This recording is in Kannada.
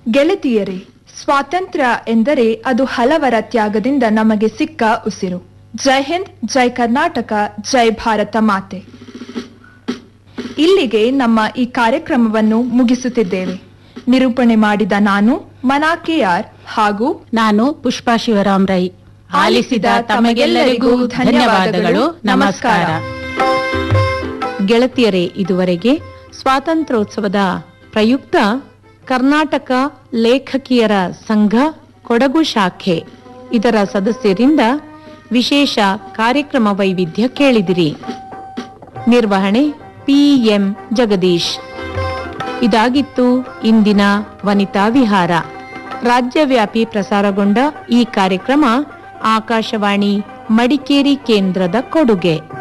ಗೆಳತಿಯರೇ ಸ್ವಾತಂತ್ರ್ಯ ಎಂದರೆ ಅದು ಹಲವರ ತ್ಯಾಗದಿಂದ ನಮಗೆ ಸಿಕ್ಕ ಉಸಿರು ಜೈ ಹಿಂದ್ ಜೈ ಕರ್ನಾಟಕ ಜೈ ಭಾರತ ಮಾತೆ ಇಲ್ಲಿಗೆ ನಮ್ಮ ಈ ಕಾರ್ಯಕ್ರಮವನ್ನು ಮುಗಿಸುತ್ತಿದ್ದೇವೆ ನಿರೂಪಣೆ ಮಾಡಿದ ನಾನು ಮನಾ ಕೆಆರ್ ಹಾಗೂ ನಾನು ಪುಷ್ಪಾ ಶಿವರಾಮ್ ರೈ ಆಲಿಸಿದ ತಮಗೆಲ್ಲರಿಗೂ ಧನ್ಯವಾದಗಳು ನಮಸ್ಕಾರ ಗೆಳತಿಯರೇ ಇದುವರೆಗೆ ಸ್ವಾತಂತ್ರ್ಯೋತ್ಸವದ ಪ್ರಯುಕ್ತ ಕರ್ನಾಟಕ ಲೇಖಕಿಯರ ಸಂಘ ಕೊಡಗು ಶಾಖೆ ಇದರ ಸದಸ್ಯರಿಂದ ವಿಶೇಷ ಕಾರ್ಯಕ್ರಮ ವೈವಿಧ್ಯ ಕೇಳಿದಿರಿ ನಿರ್ವಹಣೆ ಪಿಎಂ ಜಗದೀಶ್ ಇದಾಗಿತ್ತು ಇಂದಿನ ವನಿತಾ ವಿಹಾರ ರಾಜ್ಯವ್ಯಾಪಿ ಪ್ರಸಾರಗೊಂಡ ಈ ಕಾರ್ಯಕ್ರಮ ಆಕಾಶವಾಣಿ ಮಡಿಕೇರಿ ಕೇಂದ್ರದ ಕೊಡುಗೆ